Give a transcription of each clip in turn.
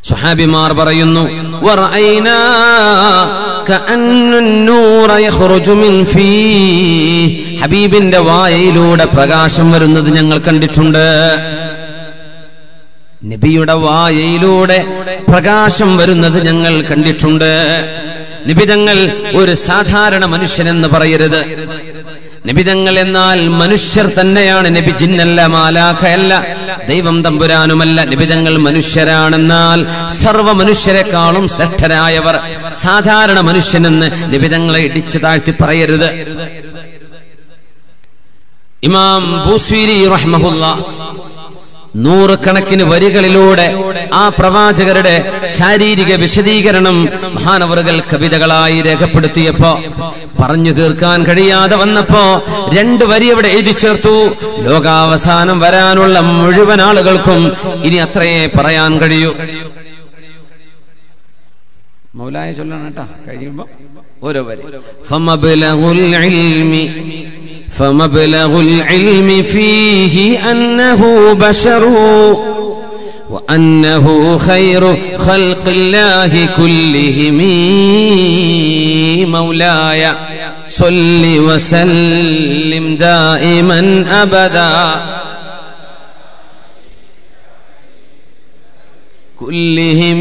സുഹാബിമാർ പറയുന്നു "വറഅയ്നാ കഅന്ന النور يخرج من فيه." ഹബീബിന്റെ വായയിലൂടെ പ്രകാശം വരുന്നത് ഞങ്ങൾ കണ്ടിട്ടുണ്ട് നബിയുടെ വായയിലൂടെ പ്രകാശം വരുന്നത് ഞങ്ങൾ കണ്ടിട്ടുണ്ട് നിബിതങ്ങൾ ഒരു സാധാരണ മനുഷ്യനെന്ന് പറയരുത് നിബിതങ്ങൾ എന്നാൽ മനുഷ്യർ തന്നെയാണ് നബി ജിന്നല്ല മാലാഖയല്ല ദൈവം തമ്പുരാനുമല്ല നിബിതങ്ങൾ മനുഷ്യരാണെന്നാൽ സർവ മനുഷ്യരെക്കാളും ശ്രദ്ധരായവർ സാധാരണ മനുഷ്യനെന്ന് നിബിതങ്ങളെ ഇടിച്ചു താഴ്ത്തി പറയരുത് ഇമാം ബൂസീരി റഹ്മഹുല്ല നൂറുകണക്കിന് വരികളിലൂടെ ആ പ്രവാചകരുടെ ശാരീരിക വിശദീകരണം മഹാനവറുകൾ കവിതകളായി രേഖപ്പെടുത്തിയപ്പോ പറഞ്ഞു തീർക്കാൻ കഴിയാതെ വന്നപ്പോ രണ്ട് വരി അവിടെ എഴുതി ചേർത്തു ലോകാവസാനം വരാനുള്ള മുഴുവൻ ആളുകൾക്കും ഇനി അത്രയേ പറയാൻ കഴിയൂ മൗലായ ചൊല്ലണം കേട്ടോ കഴിയുമ്പോ ഓരോ വരി ഫമബ്ലഗുൽ ഇൽമി فمبلغ العلم فيه أنه بشر وأنه خير خلق الله كلهم مولاي صل وسلم دائما أبدا كلهم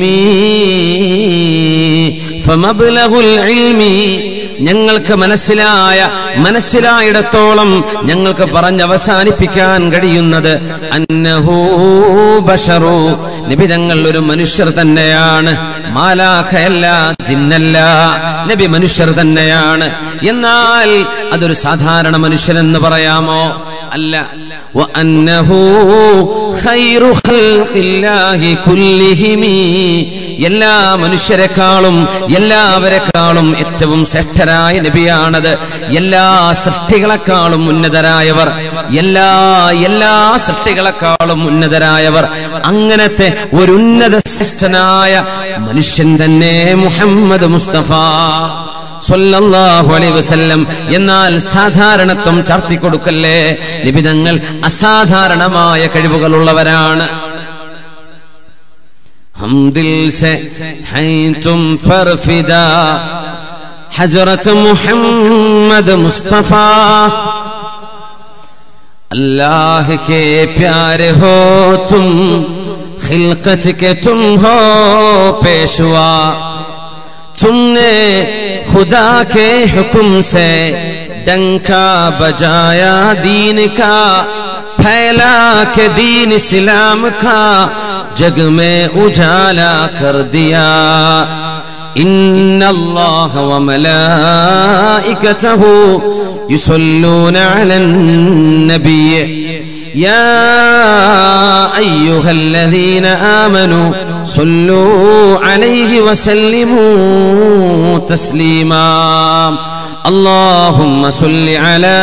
فمبلغ العلم ഞങ്ങൾക്ക് മനസ്സിലായ മനസ്സിലായിടത്തോളം ഞങ്ങൾക്ക് പറഞ്ഞവസാനിപ്പിക്കാൻ കഴിയുന്നത് അന്നഹൂ ബഷറു നബി തങ്ങൾ ഒരു മനുഷ്യർ തന്നെയാണ് മാലാഖയല്ല ജിന്നല്ല നബി മനുഷ്യർ തന്നെയാണ് എന്നാൽ അതൊരു സാധാരണ മനുഷ്യനെന്ന് പറയാമോ അല്ല وأنه خير خلق الله كلهم എല്ലാ മനുഷ്യരെക്കാളും എല്ലാവരെക്കാളും ഏറ്റവും ശ്രേഷ്ഠരായ നബിയാണത് എല്ലാ സൃഷ്ടികളെക്കാളും ഉന്നതരായവർ എല്ലാ എല്ലാ സൃഷ്ടികളെക്കാളും ഉന്നതരായവർ അങ്ങനത്തെ ഒരു ഉന്നത ശ്രേഷ്ഠനായ മനുഷ്യൻ തന്നെ മുഹമ്മദ് മുസ്തഫ സല്ലല്ലാഹു അലൈഹി വസല്ലം എന്നാൽ സാധാരണത്വം ചാർത്തിക്കൊടുക്കല്ലേ നിബിതങ്ങൾ അസാധാരണമായ കഴിവുകളുള്ളവരാണ് हम दिल से हैं तुम पर फिदा हजरत मोहम्मद मुस्तफा अल्लाह के प्यारे हो तुम खिलकत के तुम हो पेशवा तुमने खुदा के हुक्म से डंका बजाया दीन का फैला के दीन इस्लाम का जग में उजाला कर दिया إن الله وملائكته يصلون على النبي يا أيها الذين آمنوا صلوا عليه وسلموا تسليما اللهم صل على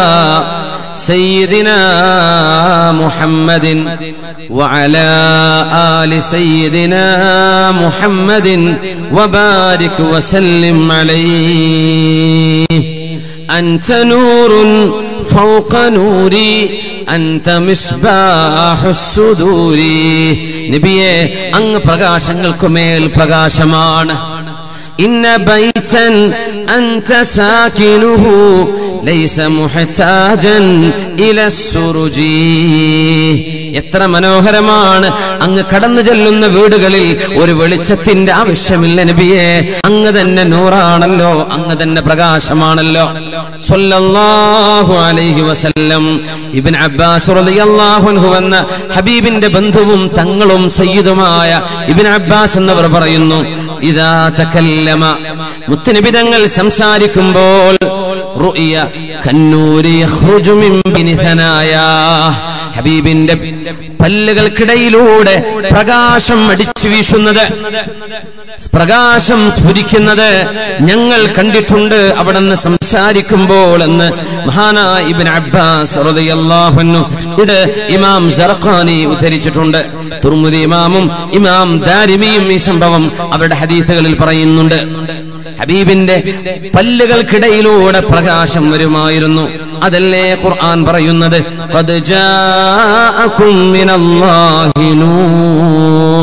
سيدنا محمد وعلى آل سيدنا محمد وبارك وسلم عليه أنت نور فوق نوري أنت مصباح الصدور നബിയെ അങ്ങ് പ്രകാശങ്ങൾക്കുമേൽ പ്രകാശമാണ് إن بيتا أنت ساكنه ليس محتاجا إلى السرج എത്ര മനോഹരമാണ് അങ്ങ് കടന്നു ചെല്ലുന്ന വീടുകളിൽ ഒരു വെളിച്ചത്തിന്റെ ആവശ്യമില്ല നബിയെ അങ്ങ് തന്നെ നൂറാണല്ലോ അങ്ങ് തന്നെ പ്രകാശമാണല്ലോ സല്ലല്ലാഹു അലൈഹി വസല്ലം ഇബ്ൻ അബ്ബാസ് റളിയല്ലാഹു അൻഹു എന്ന ഹബീബിന്റെ ബന്ധുവും തങ്ങളും സയ്യിദുമായ ഇബ്ൻ അബ്ബാസ് എന്നവർ പറയുന്നു ഇതാ തകല്ലമ മുത്തുനബി തങ്ങൾ സംസാരിക്കുമ്പോൾ റുഇയ കന്നൂരി യഖ്റുജു മിൻ ബിനി ഥനായാ ഹബീബിന്റെ പല്ലുകൾക്കിടയിലൂടെ പ്രകാശം അടിച്ചു വീശുന്നത് പ്രകാശം സ്ഫുരിക്കുന്നത് ഞങ്ങൾ കണ്ടിട്ടുണ്ട് അവിടെ നിന്ന് സംസാരിക്കുമ്പോൾ എന്ന് മഹാനായ ഇബിൻ അബ്ബാസ് റളിയല്ലാഹു അൻഹു ഇത് ഇമാം സറഖാനി ഉദ്ധരിച്ചിട്ടുണ്ട് തുർമുദി ഇമാമും ഇമാം ദാരിമിയും ഈ സംഭവം അവരുടെ ഹദീസുകളിൽ പറയുന്നുണ്ട് ഹബീബിന്റെ പല്ലുകൾക്കിടയിലൂടെ പ്രകാശം വരുമായിരുന്നു അതല്ലേ ഖുർആൻ പറയുന്നത് ഖദ് ജാഅകും മിനല്ലാഹി നൂർ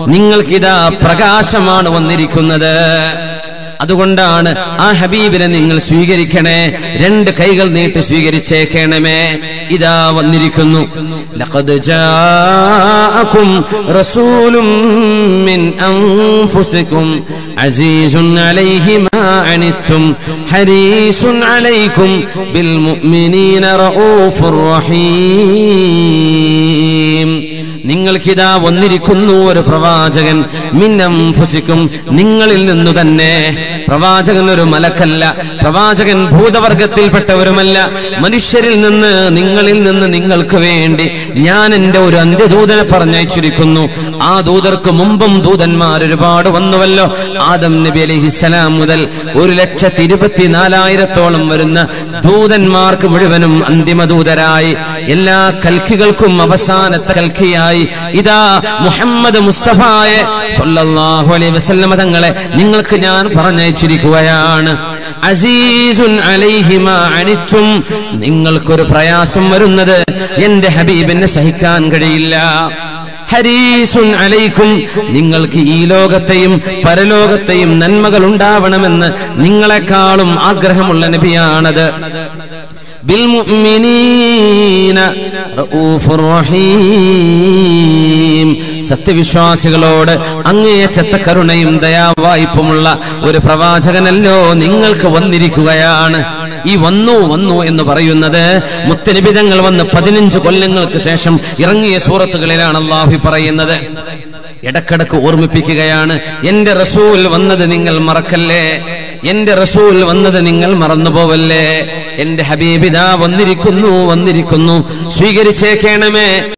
നിങ്ങൾക്കിതാ പ്രകാശമാണ് വന്നിരിക്കുന്നത് അതുകൊണ്ടാണ് ആ ഹബീബിനെ നിങ്ങൾ സ്വീകരിക്കണേ രണ്ട് കൈകൾ നീട്ടി സ്വീകരിച്ചേക്കണമേ ഇതാ വന്നിരിക്കുന്നു ലഖദ് ജാഅകും റസൂലും മിൻ അൻഫുസികും അസീസുൻ അലൈഹി മാ അനിത്തും ഹരീസുൻ അലൈക്കും ബിൽ മുഅ്മിനീന റഊഫുർ റഹീം നിങ്ങൾക്കിതാ വന്നിരിക്കുന്നു ഒരു പ്രവാചകൻ മിന്നം ഫുസിക്കും നിങ്ങളിൽ നിന്നു തന്നെ പ്രവാചകൻ ഒരു മലക്കല്ല പ്രവാചകൻ ഭൂതവർഗത്തിൽപ്പെട്ടവരുമല്ല മനുഷ്യരിൽ നിന്ന് നിങ്ങളിൽ നിന്ന് നിങ്ങൾക്ക് വേണ്ടി ഞാൻ എന്റെ ഒരു അന്ത്യദൂതനെ പറഞ്ഞയച്ചിരിക്കുന്നു ആ ദൂതർക്ക് മുമ്പും ദൂതന്മാർ ഒരുപാട് വന്നുവല്ലോ ആദം നബി അലഹിസലാം മുതൽ ഒരു ലക്ഷത്തി ഇരുപത്തിനാലായിരത്തോളം വരുന്ന ദൂതന്മാർക്ക് മുഴുവനും അന്തിമ ദൂതരായി എല്ലാ കൽക്കികൾക്കും അവസാനത്തെ കൽക്കിയായി ഇതാ മുഹമ്മദ് മുസ്തഫായെ സല്ലല്ലാഹു അലൈഹി വസല്ലമ തങ്ങളെ നിങ്ങൾക്ക് ഞാൻ പറഞ്ഞയച്ചിരിക്കുകയാണ് അസീസുൻ അലൈഹിമ അനിച്ചും നിങ്ങൾക്കൊരു പ്രയാസം വരുന്നത് എന്റെ ഹബീബിനെ സഹിക്കാൻ കഴിയില്ല ഹരീസുൻ അലൈക്കും നിങ്ങൾക്ക് ഈ ലോകത്തെയും പരലോകത്തെയും നന്മകൾ ഉണ്ടാവണമെന്ന് നിങ്ങളെക്കാളും ആഗ്രഹമുള്ള നബിയാണത് ബിൽമുഅ്മിനീന റഊഫുർ റഹീം സത്യവിശ്വാസികളോട് അങ്ങേയറ്റത്തെ കരുണയും ദയാവായ്പുമുള്ള ഒരു പ്രവാചകനല്ലോ നിങ്ങൾക്ക് വന്നിരിക്കുകയാണ് ഈ വന്നു വന്നു എന്ന് പറയുന്നത് മുത്തനിബിതങ്ങൾ വന്ന് പതിനഞ്ച് കൊല്ലങ്ങൾക്ക് ശേഷം ഇറങ്ങിയ സൂറത്തുകളിലാണ് അള്ളാഹു പറയുന്നത് ഇടക്കിടക്ക് ഓർമ്മിപ്പിക്കുകയാണ് എന്റെ റസൂൽ വന്നത് നിങ്ങൾ മറക്കല്ലേ എന്റെ റസൂൽ വന്നത് നിങ്ങൾ മറന്നുപോവല്ലേ എന്റെ ഹബീബിദാ വന്നിരിക്കുന്നു വന്നിരിക്കുന്നു സ്വീകരിച്ചേക്കണമേ